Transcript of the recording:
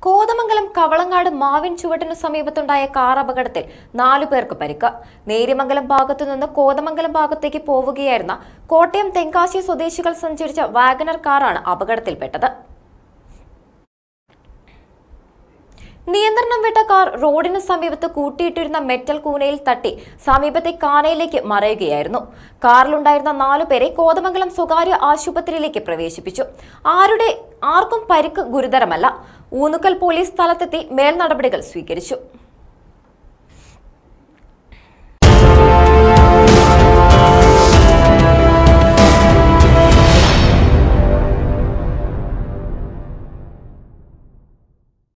കോതമംഗലം കവളങ്ങാട് മാവിൻ ചുവട്ടിനു സമീപത്തുണ്ടായ കാർ അപകടത്തിൽ നാലു പേർക്ക് പരിക്ക് നേര്യമംഗലം ഭാഗത്തു നിന്ന് കോതമംഗലം ഭാഗത്തേക്ക് പോവുകയായിരുന്ന കോട്ടയം തെങ്കാശി സ്വദേശികൾ സഞ്ചരിച്ച വാഗനർ കാറാണ് അപകടത്തിൽപ്പെട്ടത് നിയന്ത്രണം വിട്ട കാർ റോഡിന് സമീപത്ത് കൂട്ടിയിട്ടിരുന്ന മെറ്റൽ കൂനയിൽ തട്ടി സമീപത്തെ കാനയിലേക്ക് മറയുകയായിരുന്നു കാറിലുണ്ടായിരുന്ന നാലുപേരെ കോതമംഗലം സ്വകാര്യ ആശുപത്രിയിലേക്ക് പ്രവേശിപ്പിച്ചു ആരുടെ ആർക്കും പരിക്ക് ഗുരുതരമല്ല ഊന്നുക്കൽ പോലീസ് സ്ഥലത്തെത്തി മേൽനടപടികൾ സ്വീകരിച്ചു